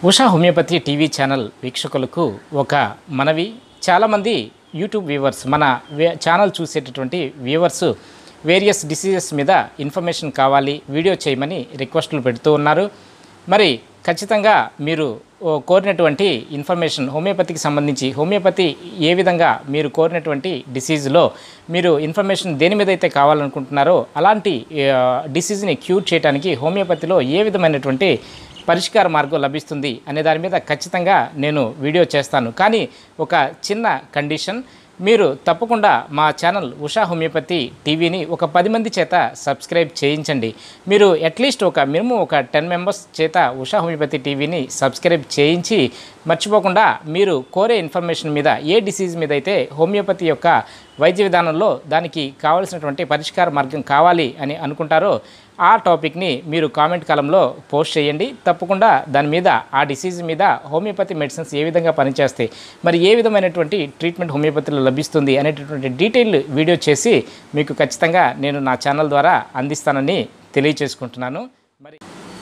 Usha homeopathy TV channel వీక్షకులకు ఒక మనవి చాలామంది యూట్యూబ్ వ్యూవర్స్ మన వే- ఛానల్ చూసేటటువంటి వ్యూవర్స్ వేరియస్ డిసీజెస్ మీద ఇన్ఫర్మేషన్ కావాలి వీడియో చేయమని రిక్వెస్టులు పెడుతూ ఉన్నారు మరి ఖచ్చితంగా మీరు ఓ, కోరినటువంటి ఇన్ఫర్మేషన్ హోమియోపతికి సంబంధించి హోమియోపతి ఏ విధంగా మీరు కోరినటువంటి డిసీజ్లో మీరు ఇన్ఫర్మేషన్ దేని మీద అయితే కావాలనుకుంటున్నారో అలాంటి ఆ, డిసీజ్ని క్యూర్ చేయడానికి హోమియోపతిలో ఏ విధమైనటువంటి పరిష్కార మార్గం లభిస్తుంది అనే దాని మీద ఖచ్చితంగా నేను వీడియో చేస్తాను కానీ ఒక చిన్న కండిషన్ మీరు తప్పకుండా మా ఛానల్ ఉషా హోమియోపతి టీవీని ఒక పది మంది చేత సబ్స్క్రైబ్ చేయించండి మీరు అట్లీస్ట్ ఒక మినిమం ఒక టెన్ మెంబర్స్ చేత ఉషా హోమియోపతి టీవీని సబ్స్క్రైబ్ చేయించి మర్చిపోకుండా మీరు కోరే ఇన్ఫర్మేషన్ మీద ఏ డిసీజ్ మీద అయితే హోమియోపతి యొక్క వైద్య విధానంలో దానికి కావలసినటువంటి పరిష్కార మార్గం కావాలి అని అనుకుంటారో ఆ టాపిక్ని మీరు కామెంట్ కాలంలో పోస్ట్ చేయండి తప్పకుండా దాని మీద ఆ డిసీజ్ మీద హోమియోపతి మెడిసిన్స్ ఏ విధంగా పనిచేస్తాయి మరి ఏ విధమైనటువంటి ట్రీట్మెంట్ హోమియోపతిలో లభిస్తుంది అనేటటువంటి డీటెయిల్ వీడియో చేసి మీకు ఖచ్చితంగా నేను నా ఛానల్ ద్వారా అందిస్తానని తెలియచేసుకుంటున్నాను మరి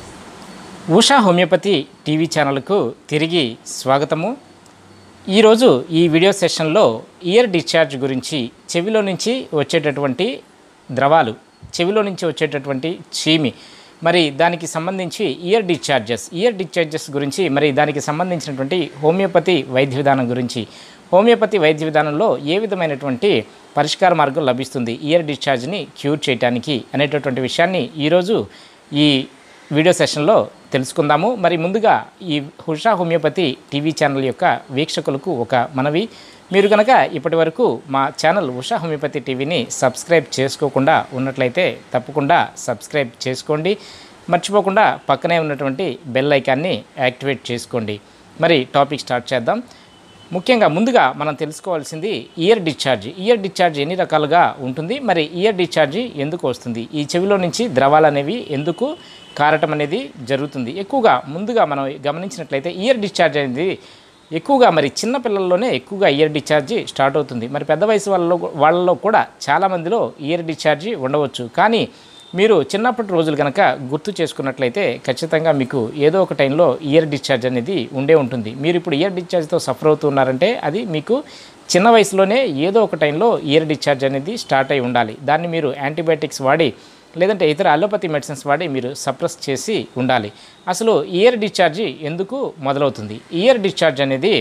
ఉషా హోమియోపతి టీవీ ఛానల్కు తిరిగి స్వాగతము ఈరోజు ఈ వీడియో సెషన్లో ఇయర్ డిశ్చార్జ్ గురించి చెవిలో నుంచి వచ్చేటటువంటి ద్రవాలు చెవిలో నుంచి వచ్చేటటువంటి చీమి మరి దానికి సంబంధించి ఇయర్ డిశ్చార్జెస్ ఇయర్ డిశ్చార్జెస్ గురించి మరి దానికి సంబంధించినటువంటి హోమియోపతి వైద్య విధానం గురించి హోమియోపతి వైద్య విధానంలో ఏ విధమైనటువంటి పరిష్కార మార్గం లభిస్తుంది ఇయర్ డిశ్చార్జ్ని క్యూర్ చేయడానికి అనేటటువంటి విషయాన్ని ఈరోజు ఈ వీడియో సెషన్లో తెలుసుకుందాము మరి ముందుగా ఈ హుషా హోమియోపతి టీవీ ఛానల్ యొక్క వీక్షకులకు ఒక మనవి మీరు కనుక ఇప్పటి వరకు మా ఛానల్ ఉషా హోమియోపతి టీవీని సబ్స్క్రైబ్ చేసుకోకుండా ఉన్నట్లయితే తప్పకుండా సబ్స్క్రైబ్ చేసుకోండి మర్చిపోకుండా పక్కనే ఉన్నటువంటి బెల్ ఐకాన్ని యాక్టివేట్ చేసుకోండి మరి టాపిక్ స్టార్ట్ చేద్దాం ముఖ్యంగా ముందుగా మనం తెలుసుకోవాల్సింది ఇయర్ డిశ్చార్జ్ ఇయర్ డిశ్చార్జ్ ఎన్ని రకాలుగా ఉంటుంది మరి ఇయర్ డిశ్చార్జ్ ఎందుకు వస్తుంది ఈ చెవిలో నుంచి ద్రవాలు అనేవి ఎందుకు కారటం అనేది జరుగుతుంది ఎక్కువగా ముందుగా మనం గమనించినట్లయితే ఇయర్ డిశ్చార్జ్ అనేది ఎక్కువగా మరి చిన్న పిల్లల్లోనే ఎక్కువగా ఇయర్ డిశ్చార్జి స్టార్ట్ అవుతుంది మరి పెద్ద వయసు వాళ్ళలో వాళ్ళలో కూడా చాలామందిలో ఇయర్ డిశ్చార్జి ఉండవచ్చు కానీ మీరు చిన్నప్పటి రోజులు కనుక గుర్తు చేసుకున్నట్లయితే ఖచ్చితంగా మీకు ఏదో ఒక టైంలో ఇయర్ డిశ్చార్జ్ అనేది ఉండే ఉంటుంది మీరు ఇప్పుడు ఇయర్ డిశ్చార్జ్తో సఫర్ అవుతున్నారంటే అది మీకు చిన్న వయసులోనే ఏదో ఒక టైంలో ఇయర్ డిశ్చార్జ్ అనేది స్టార్ట్ అయి ఉండాలి దాన్ని మీరు యాంటీబయాటిక్స్ వాడి లేదంటే ఇతర అలోపతి మెడిసిన్స్ వాడి మీరు సప్రెస్ చేసి ఉండాలి అసలు ఇయర్ డిశ్చార్జి ఎందుకు మొదలవుతుంది ఇయర్ డిశ్చార్జ్ అనేది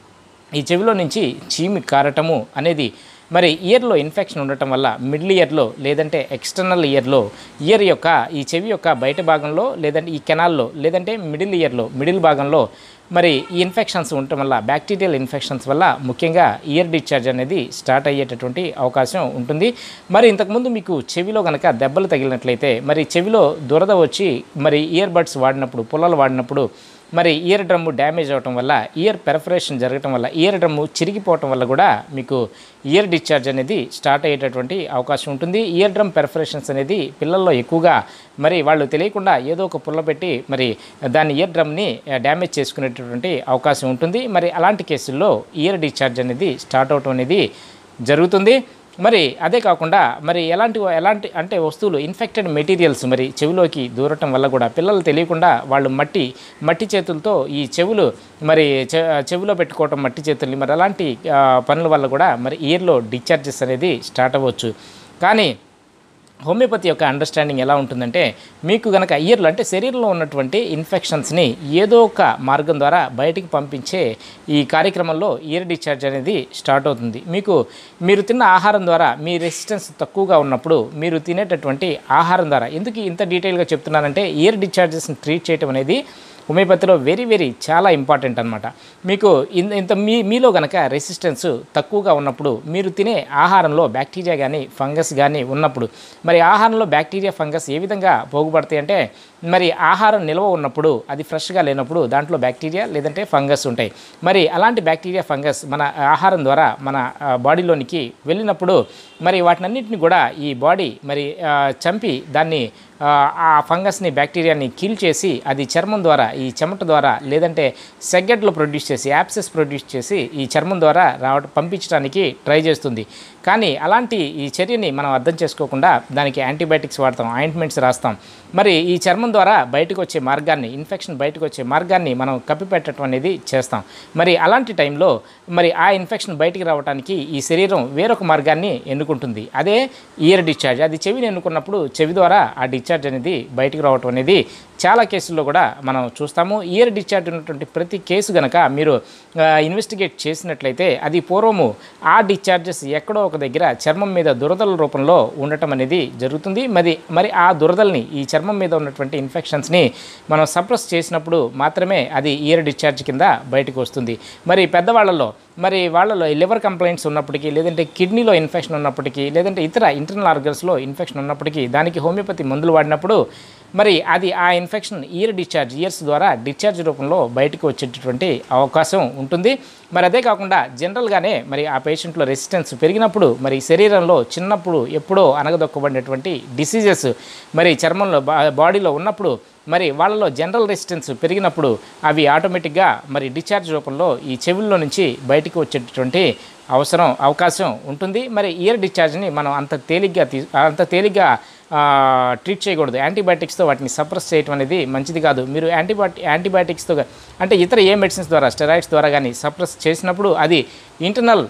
ఈ చెవిలో నుంచి చీమి కారటము అనేది మరి ఇయర్లో ఇన్ఫెక్షన్ ఉండటం వల్ల మిడిల్ ఇయర్లో లేదంటే ఎక్స్టర్నల్ ఇయర్లో ఇయర్ యొక్క ఈ చెవి యొక్క బయట భాగంలో లేదంటే ఈ కెనాల్లో లేదంటే మిడిల్ ఇయర్లో మిడిల్ భాగంలో మరి ఈ ఇన్ఫెక్షన్స్ ఉండటం వల్ల బ్యాక్టీరియల్ ఇన్ఫెక్షన్స్ వల్ల ముఖ్యంగా ఇయర్ డిశ్చార్జ్ అనేది స్టార్ట్ అయ్యేటటువంటి అవకాశం ఉంటుంది మరి ఇంతకుముందు మీకు చెవిలో కనుక దెబ్బలు తగిలినట్లయితే మరి చెవిలో దురద వచ్చి మరి ఇయర్ బడ్స్ వాడినప్పుడు పుల్లలు వాడినప్పుడు మరి ఇయర్ డ్రమ్ము డ్యామేజ్ అవటం వల్ల ఇయర్ పెర్ఫరేషన్ జరగటం వల్ల ఇయర్ డ్రమ్ము చిరిగిపోవటం వల్ల కూడా మీకు ఇయర్ డిశ్చార్జ్ అనేది స్టార్ట్ అయ్యేటటువంటి అవకాశం ఉంటుంది ఇయర్ డ్రమ్ పెర్ఫరేషన్స్ అనేది పిల్లల్లో ఎక్కువగా మరి వాళ్ళు తెలియకుండా ఏదో ఒక పుల్ల పెట్టి మరి దాని ఇయర్ డ్రమ్ని డ్యామేజ్ చేసుకునేటటువంటి అవకాశం ఉంటుంది మరి అలాంటి కేసుల్లో ఇయర్ డిశ్చార్జ్ అనేది స్టార్ట్ అవటం అనేది జరుగుతుంది మరి అదే కాకుండా మరి ఎలాంటి ఎలాంటి అంటే వస్తువులు ఇన్ఫెక్టెడ్ మెటీరియల్స్ మరి చెవిలోకి దూరటం వల్ల కూడా పిల్లలు తెలియకుండా వాళ్ళు మట్టి మట్టి చేతులతో ఈ చెవులు మరి చె- చెవిలో పెట్టుకోవటం మట్టి చేతుల్ని మరి అలాంటి ఆ, పనుల వల్ల కూడా మరి ఇయర్లో డిశ్చార్జెస్ అనేది స్టార్ట్ అవ్వచ్చు కానీ హోమియోపతి యొక్క అండర్స్టాండింగ్ ఎలా ఉంటుందంటే మీకు గనక ఇయర్లో అంటే శరీరంలో ఉన్నటువంటి ఇన్ఫెక్షన్స్ని ఏదో ఒక మార్గం ద్వారా బయటికి పంపించే ఈ కార్యక్రమంలో ఇయర్ డిశ్చార్జ్ అనేది స్టార్ట్ అవుతుంది మీకు మీరు తిన్న ఆహారం ద్వారా మీ రెసిస్టెన్స్ తక్కువగా ఉన్నప్పుడు మీరు తినేటటువంటి ఆహారం ద్వారా ఎందుకు ఇంత డీటెయిల్గా చెప్తున్నానంటే ఇయర్ డిశ్చార్జెస్ని ట్రీట్ చేయడం అనేది హోమియోపతిలో వెరీ వెరీ చాలా ఇంపార్టెంట్ అనమాట మీకు ఇన్- ఇంత మీ మీలో గనక రెసిస్టెన్స్ తక్కువగా ఉన్నప్పుడు మీరు తినే ఆహారంలో బ్యాక్టీరియా కానీ ఫంగస్ కానీ ఉన్నప్పుడు మరి ఆహారంలో బ్యాక్టీరియా ఫంగస్ ఏ విధంగా పోగుపడతాయి అంటే మరి ఆహారం నిల్వ ఉన్నప్పుడు అది ఫ్రెష్గా లేనప్పుడు దాంట్లో బ్యాక్టీరియా లేదంటే ఫంగస్ ఉంటాయి మరి అలాంటి బ్యాక్టీరియా ఫంగస్ మన ఆహారం ద్వారా మన ఆ, బాడీలోనికి వెళ్ళినప్పుడు మరి వాటినన్నింటిని కూడా ఈ బాడీ మరి ఆ, చంపి దాన్ని ఆ, ఆ ఫంగస్ని బ్యాక్టీరియాని కిల్ చేసి అది చర్మం ద్వారా ఈ చెమట ద్వారా లేదంటే సెగ్గెడ్లో ప్రొడ్యూస్ చేసి యాప్సెస్ ప్రొడ్యూస్ చేసి ఈ చర్మం ద్వారా రావడం పంపించడానికి ట్రై చేస్తుంది కానీ అలాంటి ఈ చర్యని మనం అర్థం చేసుకోకుండా దానికి యాంటీబయాటిక్స్ వాడతాం ఆయింట్మెంట్స్ రాస్తాం మరి ఈ చర్మం చర్మం ద్వారా బయటకు వచ్చే మార్గాన్ని ఇన్ఫెక్షన్ బయటకు వచ్చే మార్గాన్ని మనం కప్పిపెట్టడం అనేది చేస్తాం మరి అలాంటి టైంలో మరి ఆ ఇన్ఫెక్షన్ బయటికి రావడానికి ఈ శరీరం వేరొక మార్గాన్ని ఎన్నుకుంటుంది అదే ఇయర్ డిశ్చార్జ్ అది చెవిని ఎన్నుకున్నప్పుడు చెవి ద్వారా ఆ డిశ్చార్జ్ అనేది బయటికి రావటం అనేది చాలా కేసుల్లో కూడా మనం చూస్తాము ఇయర్ డిశ్చార్జ్ ఉన్నటువంటి ప్రతి కేసు గనక మీరు ఇన్వెస్టిగేట్ చేసినట్లయితే అది పూర్వము ఆ డిశ్చార్జెస్ ఎక్కడో ఒక దగ్గర చర్మం మీద దురదల రూపంలో ఉండటం అనేది జరుగుతుంది మరి మరి ఆ దురదల్ని ఈ చర్మం మీద ఉన్నటువంటి ఇన్ఫెక్షన్స్ని మనం సప్రెస్ చేసినప్పుడు మాత్రమే అది ఇయర్ డిశ్చార్జ్ కింద బయటకు వస్తుంది మరి పెద్దవాళ్ళలో మరి వాళ్ళలో లివర్ కంప్లైంట్స్ ఉన్నప్పటికీ లేదంటే కిడ్నీలో ఇన్ఫెక్షన్ ఉన్నప్పటికీ లేదంటే ఇతర ఇంటర్నల్ ఆర్గన్స్లో ఇన్ఫెక్షన్ ఉన్నప్పటికీ దానికి హోమియోపతి మందులు వాడినప్పుడు మరి అది ఆ ఇన్ఫెక్షన్ ఇయర్ డిశ్చార్జ్ ఇయర్స్ ద్వారా డిశ్చార్జ్ రూపంలో బయటకు వచ్చేటటువంటి అవకాశం ఉంటుంది మరి అదే కాకుండా జనరల్గానే మరి ఆ పేషెంట్లో రెసిస్టెన్స్ పెరిగినప్పుడు మరి శరీరంలో చిన్నప్పుడు ఎప్పుడో అనగదొక్కబడినటువంటి డిసీజెస్ మరి చర్మంలో బా బాడీలో ఉన్నప్పుడు మరి వాళ్ళలో జనరల్ రెసిస్టెన్స్ పెరిగినప్పుడు అవి ఆటోమేటిక్గా మరి డిశ్చార్జ్ రూపంలో ఈ చెవుల్లో నుంచి బయటికి వచ్చేటటువంటి అవసరం అవకాశం ఉంటుంది మరి ఇయర్ డిశ్చార్జ్ని మనం అంత తేలిగ్గా తీ అంత తేలిగ్గా ఆ, ట్రీట్ చేయకూడదు యాంటీబయాటిక్స్తో వాటిని సప్రెస్ చేయడం అనేది మంచిది కాదు మీరు యాంటీబయాటి యాంటీబయాటిక్స్తో గా- అంటే ఇతర ఏ మెడిసిన్స్ ద్వారా స్టెరాయిడ్స్ ద్వారా కానీ సప్రెస్ చేసినప్పుడు అది ఇంటర్నల్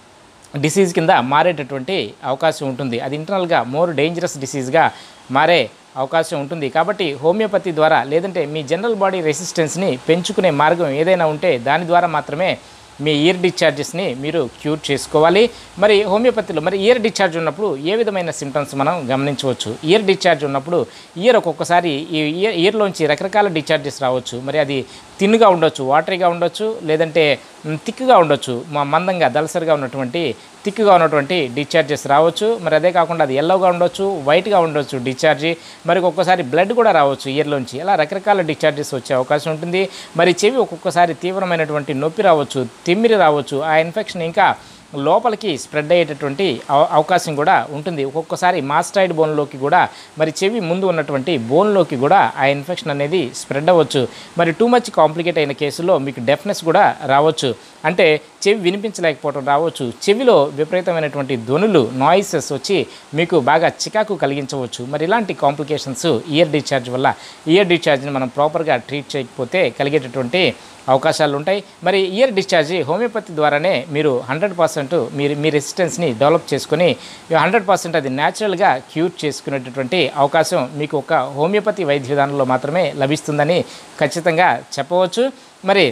డిసీజ్ కింద మారేటటువంటి అవకాశం ఉంటుంది అది ఇంటర్నల్గా మోర్ డేంజరస్ డిసీజ్గా మారే అవకాశం ఉంటుంది కాబట్టి హోమియోపతి ద్వారా లేదంటే మీ జనరల్ బాడీ రెసిస్టెన్స్ని పెంచుకునే మార్గం ఏదైనా ఉంటే దాని ద్వారా మాత్రమే మీ ఇయర్ డిశ్చార్జెస్ని మీరు క్యూర్ చేసుకోవాలి మరి హోమియోపతిలో మరి ఇయర్ డిశ్చార్జ్ ఉన్నప్పుడు ఏ విధమైన సిమ్టమ్స్ మనం గమనించవచ్చు ఇయర్ డిశ్చార్జ్ ఉన్నప్పుడు ఇయర్ ఒక్కొక్కసారి ఈ ఇయర్ ఇయర్లోంచి రకరకాల డిశ్చార్జెస్ రావచ్చు మరి అది తిన్నుగా ఉండొచ్చు వాటరీగా ఉండొచ్చు లేదంటే మ్, థిక్గా ఉండొచ్చు మా మందంగా దలసరిగా ఉన్నటువంటి థిక్గా ఉన్నటువంటి డిశ్చార్జెస్ రావచ్చు మరి అదే కాకుండా అది ఎల్లోగా ఉండొచ్చు వైట్గా ఉండొచ్చు డిశ్చార్జి మరి ఒక్కొక్కసారి బ్లడ్ కూడా రావచ్చు ఇయర్లోంచి ఇలా రకరకాల డిశ్చార్జెస్ వచ్చే అవకాశం ఉంటుంది మరి చెవి ఒక్కొక్కసారి తీవ్రమైనటువంటి నొప్పి రావచ్చు తిమ్మిరి రావచ్చు ఆ ఇన్ఫెక్షన్ ఇంకా లోపలికి స్ప్రెడ్ అయ్యేటటువంటి అవ- అవకాశం కూడా ఉంటుంది ఒక్కొక్కసారి మాస్టాయిడ్ బోన్లోకి కూడా మరి చెవి ముందు ఉన్నటువంటి బోన్లోకి కూడా ఆ ఇన్ఫెక్షన్ అనేది స్ప్రెడ్ అవ్వచ్చు మరి టూ మచ్ కాంప్లికేట్ అయిన కేసులో మీకు డెఫ్నెస్ కూడా రావచ్చు అంటే చెవి వినిపించలేకపోవడం రావచ్చు చెవిలో విపరీతమైనటువంటి ధ్వనులు నాయిసెస్ వచ్చి మీకు బాగా చికాకు కలిగించవచ్చు మరి ఇలాంటి కాంప్లికేషన్స్ ఇయర్ డిశ్చార్జ్ వల్ల ఇయర్ డిశ్చార్జ్ని మనం ప్రాపర్గా ట్రీట్ చేయకపోతే కలిగేటటువంటి అవకాశాలు ఉంటాయి మరి ఇయర్ డిశ్చార్జ్ హోమియోపతి ద్వారానే మీరు హండ్రెడ్ పర్సెంట్ మీరు మీ రెసిస్టెన్స్ని డెవలప్ చేసుకొని హండ్రెడ్ పర్సెంట్ అది న్యాచురల్గా క్యూర్ చేసుకునేటటువంటి అవకాశం మీకు ఒక హోమియోపతి వైద్య విధానంలో మాత్రమే లభిస్తుందని ఖచ్చితంగా చెప్పవచ్చు మరి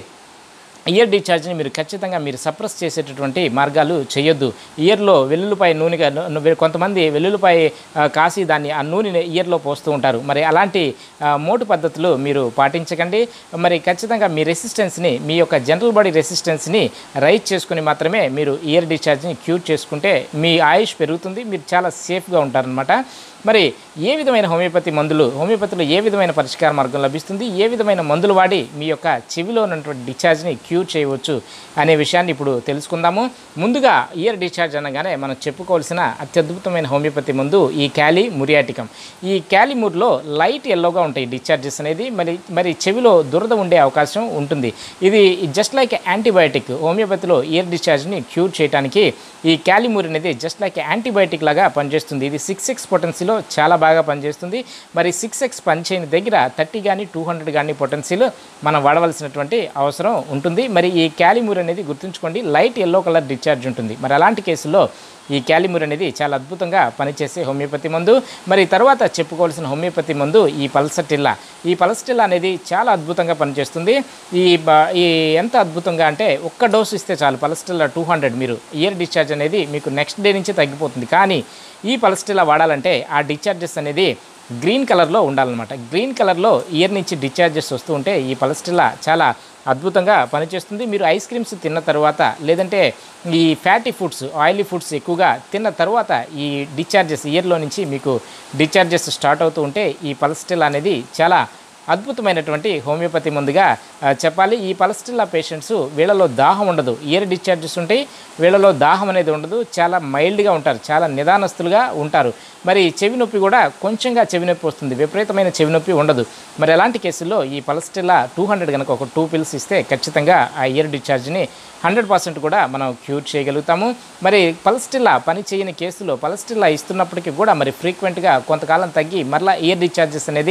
ఇయర్ డిశ్చార్జ్ని మీరు ఖచ్చితంగా మీరు సప్రెస్ చేసేటటువంటి మార్గాలు చేయొద్దు ఇయర్లో వెల్లుల్లిపాయ నూనెగా ను- ను- కొంతమంది వెల్లుల్లిపాయ ఆ, కాసి దాన్ని ఆ నూనెని ఇయర్లో పోస్తూ ఉంటారు మరి అలాంటి ఆ, మోటు పద్ధతులు మీరు పాటించకండి మరి ఖచ్చితంగా మీ రెసిస్టెన్స్ని మీ యొక్క జనరల్ బాడీ రెసిస్టెన్స్ని రైజ్ చేసుకుని మాత్రమే మీరు ఇయర్ డిశ్చార్జ్ని క్యూర్ చేసుకుంటే మీ ఆయుష్ పెరుగుతుంది మీరు చాలా సేఫ్గా ఉంటారనమాట మరి ఏ విధమైన హోమియోపతి మందులు హోమియోపతిలో ఏ విధమైన పరిష్కార మార్గం లభిస్తుంది ఏ విధమైన మందులు వాడి మీ యొక్క చెవిలో ఉన్నటువంటి డిశ్చార్జ్ని క్యూర్ చేయవచ్చు అనే విషయాన్ని ఇప్పుడు తెలుసుకుందాము ముందుగా ఇయర్ డిశ్చార్జ్ అనగానే మనం చెప్పుకోవాల్సిన అత్యద్భుతమైన హోమియోపతి మందు ఈ క్యాలీ మురియాటికం ఈ క్యాలిమూర్లో లైట్ ఎల్లోగా ఉంటాయి డిశ్చార్జెస్ అనేది మరి మరి చెవిలో దురద ఉండే అవకాశం ఉంటుంది ఇది జస్ట్ లైక్ యాంటీబయాటిక్ హోమియోపతిలో ఇయర్ డిశ్చార్జ్ని క్యూర్ చేయడానికి ఈ క్యాలిమూర్ అనేది జస్ట్ లైక్ యాంటీబయాటిక్ లాగా పనిచేస్తుంది ఇది సిక్స్ ఎక్స్ పొటెన్సీలో చాలా బాగా పనిచేస్తుంది మరి సిక్స్ ఎక్స్ పనిచేయని దగ్గర థర్టీ కానీ టూ హండ్రెడ్ కానీ పొటెన్సీలు మనం వాడవలసినటువంటి అవసరం ఉంటుంది మరి ఈ క్యాలిమూర్ అనేది గుర్తుంచుకోండి లైట్ ఎల్లో కలర్ డిశ్చార్జ్ ఉంటుంది మరి అలాంటి కేసుల్లో ఈ క్యాలిమూర్ అనేది చాలా అద్భుతంగా పనిచేసే హోమియోపతి మందు మరి తర్వాత చెప్పుకోవాల్సిన హోమియోపతి మందు ఈ పల్సటిల్లా ఈ పల్సటిల్లా అనేది చాలా అద్భుతంగా పనిచేస్తుంది ఈ బ- ఈ ఎంత అద్భుతంగా అంటే ఒక్క డోసు ఇస్తే చాలు పల్సటిల్లా టూ హండ్రెడ్ మీరు ఇయర్ డిశ్చార్జ్ అనేది మీకు నెక్స్ట్ డే నుంచి తగ్గిపోతుంది కానీ ఈ పల్సటిల్లా వాడాలంటే ఆ డిశ్చార్జెస్ అనేది గ్రీన్ కలర్లో ఉండాలన్నమాట గ్రీన్ కలర్లో ఇయర్ నుంచి డిశ్చార్జెస్ వస్తూ ఉంటే ఈ పల్సటిల్లా చాలా అద్భుతంగా పనిచేస్తుంది మీరు ఐస్ క్రీమ్స్ తిన్న తర్వాత లేదంటే ఈ ఫ్యాటీ ఫుడ్స్ ఆయిలీ ఫుడ్స్ ఎక్కువగా తిన్న తర్వాత ఈ డిశ్చార్జెస్ ఇయర్లో నుంచి మీకు డిశ్చార్జెస్ స్టార్ట్ అవుతూ ఉంటే ఈ పల్స్టిల్ అనేది చాలా అద్భుతమైనటువంటి హోమియోపతి ముందుగా ఆ, చెప్పాలి ఈ పలస్టిల్లా పేషెంట్స్ వీళ్ళలో దాహం ఉండదు ఇయర్ డిశ్చార్జెస్ ఉంటాయి వీళ్ళలో దాహం అనేది ఉండదు చాలా మైల్డ్గా ఉంటారు చాలా నిదానస్తులుగా ఉంటారు మరి చెవి నొప్పి కూడా కొంచెంగా చెవి నొప్పి వస్తుంది విపరీతమైన చెవి నొప్పి ఉండదు మరి అలాంటి కేసుల్లో ఈ పలస్టిల్లా టూ హండ్రెడ్ కనుక ఒక టూ పిల్స్ ఇస్తే ఖచ్చితంగా ఆ ఇయర్ డిశ్చార్జ్ని హండ్రెడ్ పర్సెంట్ కూడా మనం క్యూర్ చేయగలుగుతాము మరి పల్స్టిల్లా పని చేయని కేసులో పల్స్టిల్లా ఇస్తున్నప్పటికీ కూడా మరి ఫ్రీక్వెంట్గా కొంతకాలం తగ్గి మరలా ఇయర్ డిశ్చార్జెస్ అనేది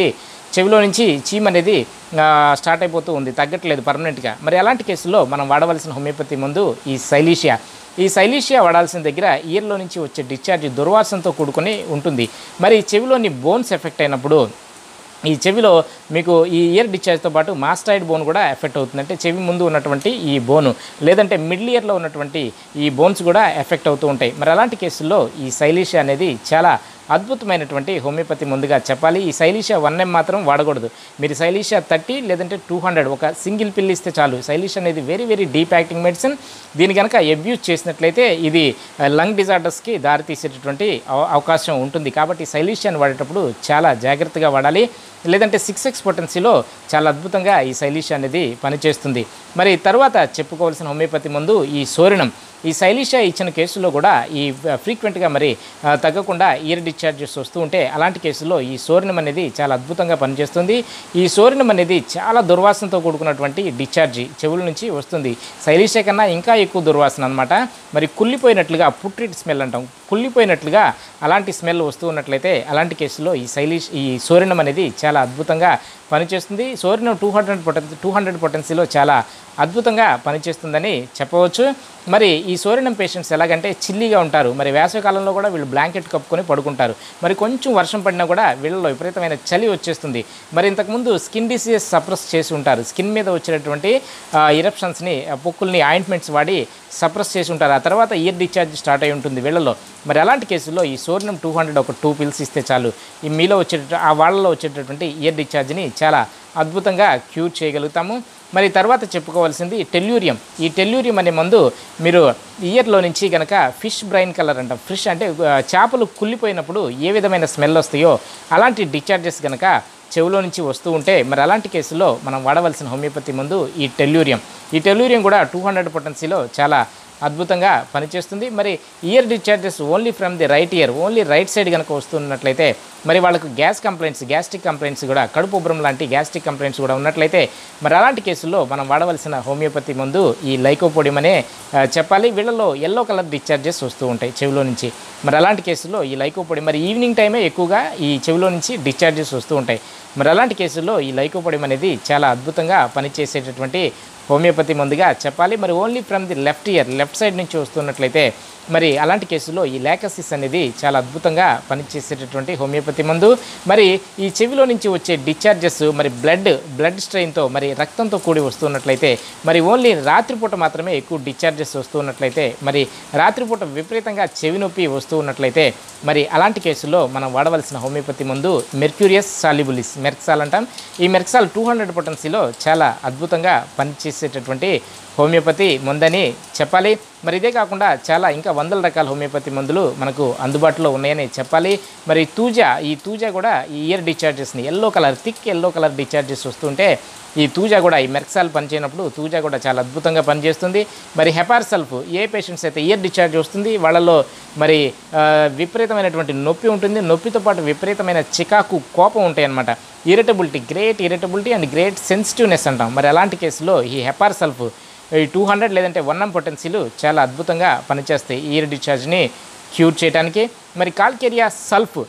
చెవిలో నుంచి చీమ్ అనేది ఆ, స్టార్ట్ అయిపోతూ ఉంది తగ్గట్లేదు పర్మనెంట్గా మరి అలాంటి కేసుల్లో మనం వాడవలసిన హోమియోపతి మందు ఈ సైలీషియా ఈ సైలీషియా వాడాల్సిన దగ్గర ఇయర్లో నుంచి వచ్చే డిశ్చార్జ్ దుర్వాసనతో కూడుకొని ఉంటుంది మరి చెవిలోని బోన్స్ ఎఫెక్ట్ అయినప్పుడు ఈ చెవిలో మీకు ఈ ఇయర్ డిశ్చార్జ్తో పాటు మాస్టాయిడ్ బోన్ కూడా ఎఫెక్ట్ అవుతుంది అంటే చెవి ముందు ఉన్నటువంటి ఈ బోను లేదంటే మిడిల్ ఇయర్లో ఉన్నటువంటి ఈ బోన్స్ కూడా ఎఫెక్ట్ అవుతూ ఉంటాయి మరి అలాంటి కేసుల్లో ఈ సైలీషియా అనేది చాలా అద్భుతమైనటువంటి హోమియోపతి ముందుగా చెప్పాలి ఈ సైలీషియా వన్ ఎం మాత్రం వాడకూడదు మీరు సైలీషియా థర్టీ లేదంటే టూ హండ్రెడ్ ఒక సింగిల్ పిల్ ఇస్తే చాలు సైలీషియా అనేది very very deep acting medicine దీని కనుక అబ్యూజ్ చేసినట్లయితే ఇది లంగ్ డిజార్డర్స్కి దారితీసేటటువంటి అవ- అవకాశం ఉంటుంది కాబట్టి సైలీషియాని వాడేటప్పుడు చాలా జాగ్రత్తగా వాడాలి లేదంటే సిక్స్ ఎక్స్ పొటెన్సీలో చాలా అద్భుతంగా ఈ శైలీష అనేది పనిచేస్తుంది మరి తర్వాత చెప్పుకోవాల్సిన హోమియోపతి ముందు ఈ సోరినం ఈ శైలీష ఇచ్చిన కేసులో కూడా ఈ ఫ్రీక్వెంట్గా మరి ఆ, తగ్గకుండా ఇయర్ డిశ్చార్జెస్ వస్తూ ఉంటే అలాంటి కేసుల్లో ఈ సోరినం అనేది చాలా అద్భుతంగా పనిచేస్తుంది ఈ సోరినం అనేది చాలా దుర్వాసనతో కూడుకున్నటువంటి డిశ్చార్జి చెవుల నుంచి వస్తుంది శైలీష కన్నా ఇంకా ఎక్కువ దుర్వాసన అనమాట మరి కుళ్ళిపోయినట్లుగా పుట్రిట్ స్మెల్ అంటాం కుళ్ళిపోయినట్లుగా అలాంటి స్మెల్ వస్తూ ఉన్నట్లయితే అలాంటి కేసులో ఈ శైలీష్ ఈ సోరినం అనేది చాలా అద్భుతంగా పనిచేస్తుంది సోరినం టూ హండ్రెడ్ పొటెన్ టూ హండ్రెడ్ పొటెన్సీలో చాలా అద్భుతంగా పనిచేస్తుందని చెప్పవచ్చు మరి ఈ సోరినం పేషెంట్స్ ఎలాగంటే చిల్లీగా ఉంటారు మరి వేసవికాలంలో కూడా వీళ్ళు బ్లాంకెట్ కప్పుకొని పడుకుంటారు మరి కొంచెం వర్షం పడినా కూడా వీళ్ళలో విపరీతమైన చలి వచ్చేస్తుంది మరి ఇంతకుముందు స్కిన్ డిసీజెస్ సప్రెస్ చేసి ఉంటారు స్కిన్ మీద వచ్చేటటువంటి ఇరప్షన్స్ని పొక్కుల్ని ఆయింట్మెంట్స్ వాడి సప్రెస్ చేసి ఉంటారు ఆ తర్వాత ఇయర్ డిశ్చార్జ్ స్టార్ట్ అయి ఉంటుంది వీళ్ళలో మరి అలాంటి కేసుల్లో ఈ సోర్ణం టూ హండ్రెడ్ ఒక టూ పిల్స్ ఇస్తే చాలు ఈ మీలో వచ్చే ఆ వాళ్ళలో వచ్చేటటువంటి ఇయర్ డిశ్చార్జ్ని చాలా అద్భుతంగా క్యూర్ చేయగలుగుతాము మరి తర్వాత చెప్పుకోవాల్సింది టెల్యూరియం ఈ టెల్యూరియం అనే మందు మీరు ఇయర్లో నుంచి కనుక ఫిష్ బ్రైన్ కలర్ అంటాం ఫిష్ అంటే ఆ, చేపలు కుళ్ళిపోయినప్పుడు ఏ విధమైన స్మెల్ వస్తాయో అలాంటి డిశ్చార్జెస్ కనుక చెవులో నుంచి వస్తూ ఉంటే మరి అలాంటి కేసుల్లో మనం వాడవలసిన హోమియోపతి మందు ఈ టెల్యూరియం ఈ టెల్యూరియం కూడా టూ హండ్రెడ్ పొటెన్సీలో చాలా అద్భుతంగా పనిచేస్తుంది మరి ear discharges only from the right ear only right side కనుక వస్తున్నట్లయితే మరి వాళ్ళకు గ్యాస్ కంప్లైంట్స్ గ్యాస్ట్రిక్ కంప్లైంట్స్ కూడా కడుపు ఉబ్బరం లాంటి గ్యాస్ట్రిక్ కంప్లైంట్స్ కూడా ఉన్నట్లయితే మరి అలాంటి కేసుల్లో మనం వాడవలసిన హోమియోపతి మందు ఈ లైకోపోడియం అనే ఆ, చెప్పాలి వీళ్ళలో ఎల్లో కలర్ డిశ్చార్జెస్ వస్తూ ఉంటాయి చెవిలో నుంచి మరి అలాంటి కేసుల్లో ఈ లైకోపోడి మరి ఈవినింగ్ టైమే ఎక్కువగా ఈ చెవిలో నుంచి డిశ్చార్జెస్ వస్తూ ఉంటాయి మరి అలాంటి కేసుల్లో ఈ లైకోపోడియం అనేది చాలా అద్భుతంగా పనిచేసేటటువంటి హోమియోపతి మందుగా చెప్పాలి మరి only from the left ear left side నుంచి వస్తున్నట్లయితే మరి అలాంటి కేసుల్లో ఈ లాకసిస్ అనేది చాలా అద్భుతంగా పనిచేసేటటువంటి హోమియోపతి మందు మరి ఈ చెవిలో నుంచి వచ్చే డిశ్చార్జెస్ మరి బ్లడ్ బ్లడ్ స్ట్రెయిన్తో మరి రక్తంతో కూడి వస్తున్నట్లయితే మరి ఓన్లీ రాత్రిపూట మాత్రమే ఎక్కువ డిశ్చార్జెస్ వస్తున్నట్లయితే మరి రాత్రిపూట విపరీతంగా చెవి నొప్పి వస్తూ ఉన్నట్లయితే మరి అలాంటి కేసుల్లో మనం వాడవలసిన హోమియోపతి మందు మెర్క్యూరియస్ సాలిబులిస్ మెర్క్సాల్ అంటాం ఈ మెర్క్సాల్ టూ హండ్రెడ్ పొటెన్సీలో చాలా అద్భుతంగా పనిచేసేటటువంటి హోమియోపతి మందని చెప్పాలి మరి ఇదే కాకుండా చాలా ఇంకా వందల రకాల హోమియోపతి మందులు మనకు అందుబాటులో ఉన్నాయని చెప్పాలి మరి తూజా ఈ తూజా కూడా ఈ ఇయర్ డిశ్చార్జెస్ని yellow colour thick yellow colour discharges వస్తుంటే ఈ తూజా కూడా ఈ మెర్క్సాల్ పనిచేయనప్పుడు తూజా కూడా చాలా అద్భుతంగా పనిచేస్తుంది మరి హెపార్ సల్ఫ్ ఏ పేషెంట్స్ అయితే ఇయర్ డిశ్చార్జ్ వస్తుంది వాళ్ళలో మరి ఆ, విపరీతమైనటువంటి నొప్పి ఉంటుంది నొప్పితో పాటు విపరీతమైన చికాకు కోపం ఉంటాయి అన్నమాట irritability great irritability and great sensitiveness అంటాం మరి అలాంటి కేసులో ఈ హెపార్ సల్ఫ్ ఈ టూ హండ్రెడ్ లేదంటే వన్ ఎం పొటెన్సీలు చాలా అద్భుతంగా పనిచేస్తాయి ఇయర్ డిశ్చార్జ్ని క్యూర్ చేయడానికి మరి కాల్కేరియా సల్ఫ్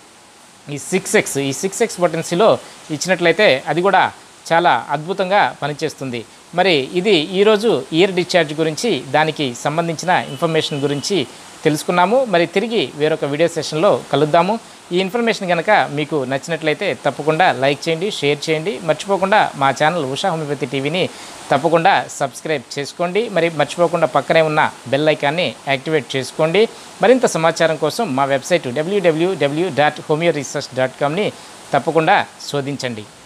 ఈ సిక్స్ ఎక్స్ ఈ సిక్స్ ఎక్స్ పొటెన్సీలో ఇచ్చినట్లయితే అది కూడా చాలా అద్భుతంగా పనిచేస్తుంది మరి ఇది ఈరోజు ఇయర్ డిశ్చార్జ్ గురించి దానికి సంబంధించిన ఇన్ఫర్మేషన్ గురించి తెలుసుకున్నాము మరి తిరిగి వేరొక వీడియో సెషన్లో కలుద్దాము ఈ ఇన్ఫర్మేషన్ కనుక మీకు నచ్చినట్లయితే తప్పకుండా లైక్ చేయండి షేర్ చేయండి మర్చిపోకుండా మా ఛానల్ ఉషా హోమియోపతి టీవీని తప్పకుండా సబ్స్క్రైబ్ చేసుకోండి మరి మర్చిపోకుండా పక్కనే ఉన్న బెల్ ఐకాన్ని యాక్టివేట్ చేసుకోండి మరింత సమాచారం కోసం మా వెబ్సైట్ డబ్ల్యూడబ్ల్యూడబ్ల్యూ డాట్ హోమియో రీసెర్చ్ డాట్ కామ్ని తప్పకుండా శోధించండి